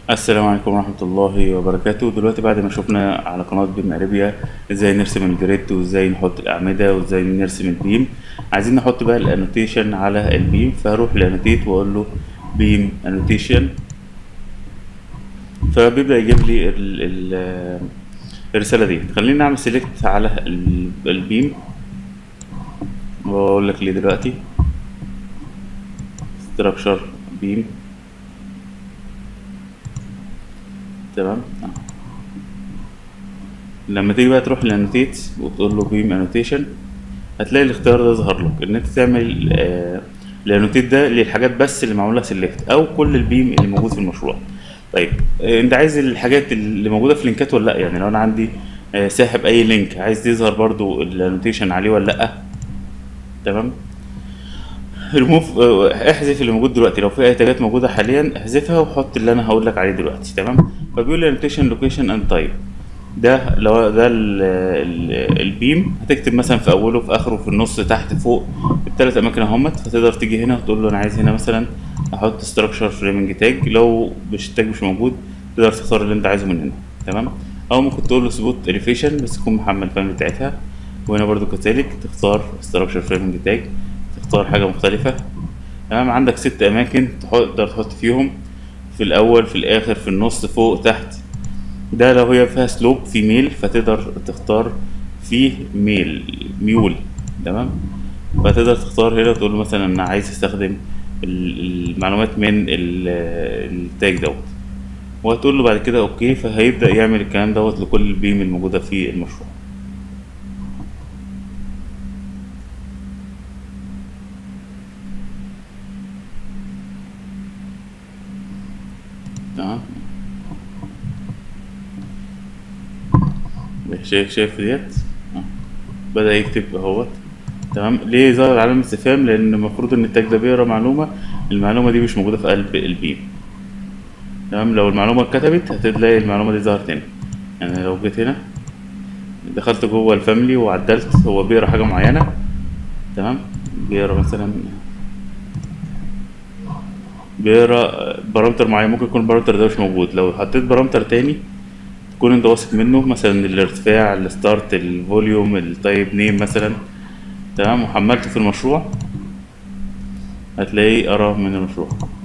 السلام عليكم ورحمة الله وبركاته دلوقتي بعد ما شفنا على قناة بيم اريبيا ازاي نرسم الجريد وازاي نحط الأعمدة وازاي نرسم البيم عايزين نحط بقى الانوتيشن على البيم فهروح لانوتيت واقول له بيم انوتيشن فبيبدأ يجيب لي ال ال الرسالة دي خلينا نعمل سيلكت على ال- البيم واقول لك ليه دلوقتي structure بيم تمام آه. لما تيجي بقى تروح لانوتيت وتقول له بيم انوتيشن هتلاقي الاختيار ده ظهر لك ان انت تعمل آه الانوتيت ده للحاجات بس اللي معمول لها سيلكت او كل البيم اللي موجود في المشروع طيب آه انت عايز الحاجات اللي موجوده في اللينكات ولا لا يعني لو انا عندي آه ساحب اي لينك عايز يظهر برضو الانوتيشن عليه ولا لا تمام ريموف احذف اللي موجود دلوقتي لو في اي تاجات موجوده حاليا احذفها وحط اللي انا هقول لك عليه دلوقتي تمام فبيقول لي انوتيشن لوكيشن اند تايب ده لو ده ال ال البيم هتكتب مثلا في اوله في اخره في النص تحت فوق الثلاث اماكن اهمت فتقدر تيجي هنا وتقول له انا عايز هنا مثلا احط ستراكشر فريمنج تاج لو مش التاج مش موجود تقدر تختار اللي انت عايزه من هنا تمام او ممكن تقول له سبوت اليفيشن بس تكون محمل الفان بتاعتها وهنا برضو كذلك تختار ستراكشر فريمنج تاج تختار حاجه مختلفه تمام عندك ست اماكن تقدر تحط فيهم في الاول في الاخر في النص فوق تحت ده لو هي فيها سلوب في ميل فتقدر تختار فيه ميل ميول تمام فتقدر تختار هنا تقول له مثلا انا عايز استخدم ال- المعلومات من ال- التاج دوت وهتقول له بعد كده اوكي فهيبدأ يعمل الكلام دوت لكل البيم الموجودة في المشروع تمام شايف شايف ديت آه. بدأ يكتب اهوت تمام ليه ظهر علامة استفهام لأن المفروض إن التاج ده بيقرا معلومة المعلومة دي مش موجودة في قلب البيم تمام لو المعلومة اتكتبت هتلاقي المعلومة دي ظهرت هنا يعني لو جيت هنا دخلت جوه الفاميلي وعدلت هو بيقرا حاجة معينة تمام بيقرا مثلا بيقرا بارامتر معين ممكن يكون البارامتر ده مش موجود لو حطيت بارامتر تاني تكون انت واثق منه مثلا الارتفاع الستارت الفوليوم التايب نيم مثلا تمام وحملته في المشروع هتلاقيه قرا من المشروع